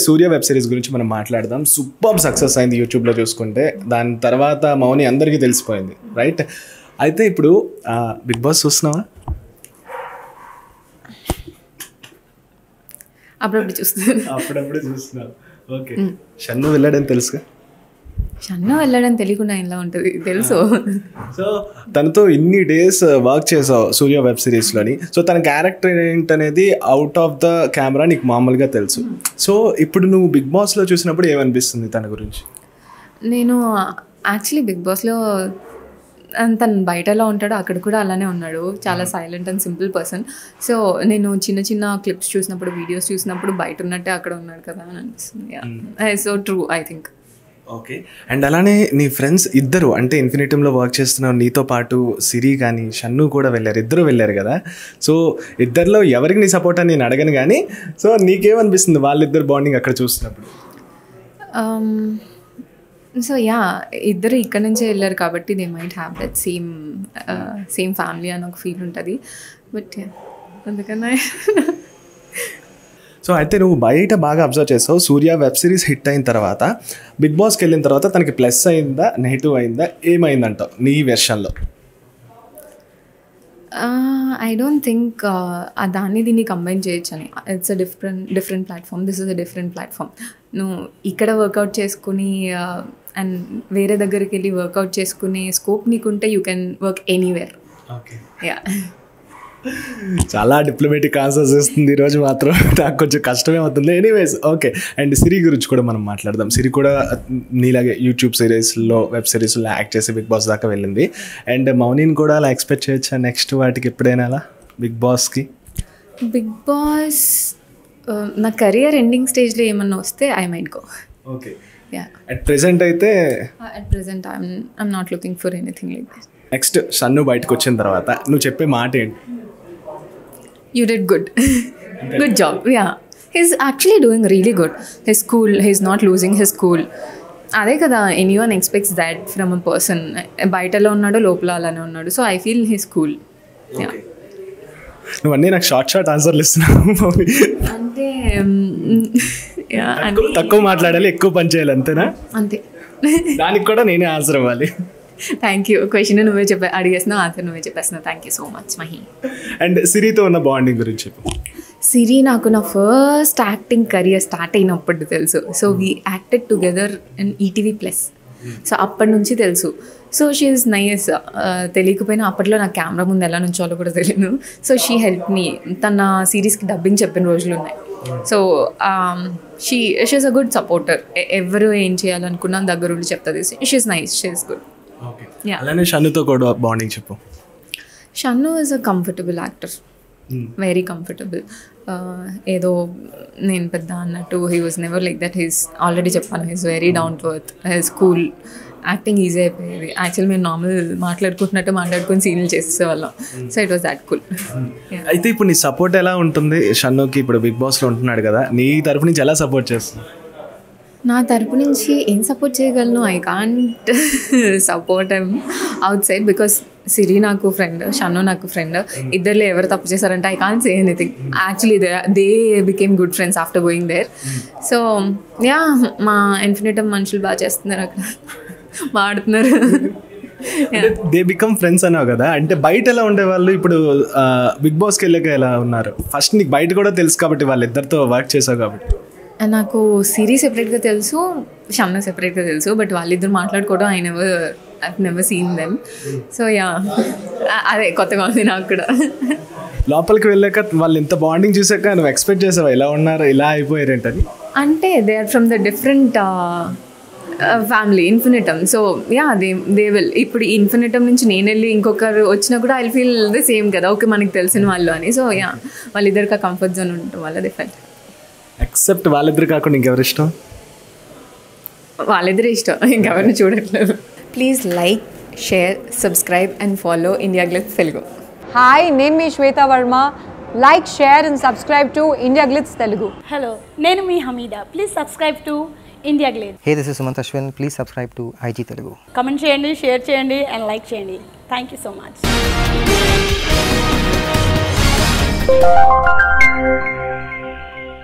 సూర్య web series గురించి మనం మాట్లాడదాం సూపర్ సక్సెస్ అయింది యూట్యూబ్లో చూసుకుంటే దాని తర్వాత మౌని అందరికీ తెలిసిపోయింది రైట్ అయితే ఇప్పుడు ఆ, బిగ్ బాస్ చూస్తున్నావా అప్పుడప్పుడు చూస్తున్నాను అప్పుడప్పుడే చూస్తున్నావు ఓకే షన్ను వెళ్ళాడని తెలుసుగా షన్ను వెళ్ళడం తెలియకుండా ఎలా ఉంటుంది తెలుసు సో తనతో ఇన్ని డేస్ వర్క్ చేసావు సూర్య వెబ్ సిరీస్లోని సో తన క్యారెక్టర్ ఏంటనేది అవుట్ ఆఫ్ ద కెమెరా నీకు మామూలుగా తెలుసు సో ఇప్పుడు నువ్వు బిగ్ బాస్లో చూసినప్పుడు ఏమనిపిస్తుంది తన గురించి నేను యాక్చువల్లీ బిగ్ బాస్లో తను బయట ఎలా ఉంటాడో అక్కడ కూడా అలానే ఉన్నాడు చాలా silent and simple person so నేను చిన్న చిన్న క్లిప్స్ చూసినప్పుడు వీడియోస్ చూసినప్పుడు బయట ఉన్నట్టే అక్కడ ఉన్నాడు కదా అని అనిపిస్తుంది so true I think okay and అలానే నీ ఫ్రెండ్స్ ఇద్దరు అంటే ఇన్ఫినిటీలో వర్క్ చేస్తున్న నీతో పాటు సిరి కానీ షన్ను కూడా వెళ్ళారు ఇద్దరు వెళ్ళారు కదా సో ఇద్దరిలో ఎవరికి నీ సపోర్ట్ అని నేను అడగను కానీ సో నీకేమనిపిస్తుంది వాళ్ళిద్దరు బాండింగ్ అక్కడ చూస్తున్నప్పుడు సో యా ఇద్దరు ఇక్కడ నుంచే వెళ్ళారు కాబట్టి they might have that same same family అని ఒక ఫీల్ ఉంటుంది బట్ అందుకన్నా సో అయితే నువ్వు బయట బాగా అబ్జర్వ్ చేస్తావు సూర్య వెబ్ సిరీస్ హిట్ అయిన తర్వాత బిగ్ బాస్కి వెళ్ళిన తర్వాత తనకి ప్లస్ అయిందా నెగిటివ్ అయిందా ఏమైందంటావు నీ వెర్షన్లో ఐ డోంట్ థింక్ దాన్ని దీన్ని కంబైన్ చేయొచ్చు అని it's a different different platform this is a different platform నువ్వు ఇక్కడ వర్కౌట్ చేసుకుని అండ్ వేరే దగ్గరికి వెళ్ళి వర్కౌట్ చేసుకునే స్కోప్ నీకుంటే you can work anywhere okay yeah చాలా డిప్లొమాటిక్ ఆన్సర్స్ ఇస్తుంది ఈరోజు మాత్రం నాకు కొంచెం కష్టమే అవుతుంది ఎనీవేస్ ఓకే అండ్ సిరి గురించి కూడా మనం మాట్లాడదాం సిరి కూడా నీలాగే యూట్యూబ్ సిరీస్లో వెబ్ సిరీస్లో యాక్ట్ చేసి బిగ్ బాస్ దాకా వెళ్ళింది అండ్ మౌనిని కూడా అలా ఎక్స్పెక్ట్ చేయొచ్చా నెక్స్ట్ వాటికి ఎప్పుడైనా అలా బిగ్ బాస్కి బిగ్ బాస్ నా కెరియర్ ఎండింగ్ స్టేజ్లో ఏమన్నా వస్తే I might go okay yeah at present అయితే at present I'm I'm not looking for anything like that next Shannu బయటకు వచ్చిన తర్వాత నువ్వు చెప్పే మాట ఏంటి You did good. good job. Yeah. He's actually doing really good. His cool. He's not losing his cool. అదే కదా anyone expects that from a person బయటలో ఉన్నాడు లోపల అలానే ఉన్నాడు so I feel he's cool నువ్వు అన్నీ నాకు షార్ట్ షార్ట్ ఆన్సర్లు ఇస్తున్నావు అంటే mm, yeah, అంటే తక్కువ మాట్లాడాలి ఎక్కువ పని చేయాలి అంతేనా అంతే దానికి కూడా నేనే ఆన్సర్ ఇవ్వాలి థ్యాంక్ యూ క్వశ్చన్ నువ్వే చెప్పా అడిగేస్తున్నావు ఆన్సర్ నువ్వే చెప్పేస్తున్నావు thank you so much Mahi and సిరితో ఉన్న బాండింగ్ గురించి చెప్పు సిరి నాకు నా ఫస్ట్ యాక్టింగ్ కెరియర్ స్టార్ట్ అయినప్పుడు తెలుసు so we acted together and ETV plus so అప్పటి నుంచి తెలుసు సో షీ ఈజ్ నైస్ తెలియకపోయినా అప్పట్లో నాకు కెమెరా ముందు ఎలా నుంచోలో కూడా తెలియదు సో షీ హెల్ప్ మీ తన సిరీస్కి డబ్బింగ్ చెప్పిన రోజులు ఉన్నాయి so she she's a good supporter ఎవరు ఏం చేయాలనుకున్నా దగ్గర ఉండి చెప్తుంది she's nice she's good okay Yeah. అలానే షన్నుతో కూడా బాండింగ్ చెప్పు Shannu is a comfortable actor very comfortable ఏదో నేను పెద్ద అన్నట్టు he was never like that he's already చెప్పాను he's very down to earth he's cool acting easy అయిపోయేది యాక్చువల్ మేము నార్మల్ మాట్లాడుకుంటున్నట్టు మాట్లాడుకొని సీన్లు చేసేవాళ్ళం so it was that cool అయితే ఇప్పుడు నీ సపోర్ట్ ఎలా ఉంటుంది షన్నుకి ఇప్పుడు బిగ్ బాస్లో ఉంటున్నాడు కదా నీ తరపు నుంచి ఎలా సపోర్ట్ చేస్తుంది నా తరపు నుంచి ఏం సపోర్ట్ చేయగలను I can't support them outside because Siri నాకు ఫ్రెండ్ షన్ను నాకు ఫ్రెండ్ ఇద్దరులో ఎవరు తప్పు చేశారంటే I can't say anything actually they they became good friends after going there so yeah మా ఇన్ఫినిటమ్ మనుషులు బాగా చేస్తున్నారు అక్కడ వాడుతున్నారు దే బికమ్ ఫ్రెండ్స్ అన్నావు కదా అంటే బయట ఎలా ఉండేవాళ్ళు ఇప్పుడు బిగ్ బాస్కి వెళ్ళాక ఎలా ఉన్నారు ఫస్ట్ నీకు బయట కూడా తెలుసు కాబట్టి వాళ్ళిద్దరితో వర్క్ చేసావు కాబట్టి నాకు సిరి సెపరేట్గా తెలుసు షమ్న సెపరేట్గా తెలుసు బట్ వాళ్ళిద్దరు మాట్లాడుకోవడం I never I never seen them so yeah అదే కొత్తగా ఉంది నాకు కూడా లోపలికి వెళ్ళాక వాళ్ళు ఇంత బాండింగ్ చూసాక నువ్వు ఎక్స్పెక్ట్ చేసావా ఇలా ఉన్నారు ఇలా అయిపోయారేంటని అంటే they are from the different family Infinitum so yeah they they will ఇప్పుడు ఇన్ఫినిటమ్ నుంచి నేను వెళ్ళి ఇంకొకరు వచ్చినా కూడా ఐ ఫీల్ ద సేమ్ కదా ఓకే మనకి తెలిసిన వాళ్ళు అని సో యా వాళ్ళిద్దరికి ఆ కంఫర్ట్ జోన్ ఉండటం వల్ల దే ఫెల్ ఎక్సెప్ట్ వాళ్ళిద్దరు కాకుండా ఇంకెవరు ఇష్టం వాళ్ళిద్దరే ఇష్టం ఇంకెవరిని చూడట్లేదు please like share subscribe and follow India Glitz Telugu hi నేను మీ Shweta Varma like share and subscribe to India Glitz Telugu hello నేను మీ Hamida please subscribe to India Glitz Hey, this is Sumant Ashwin. Please subscribe to IG Telugu. Comment చేయండి షేర్ చేయండి అండ్ లైక్ చేయండి థ్యాంక్ యూ సో మచ్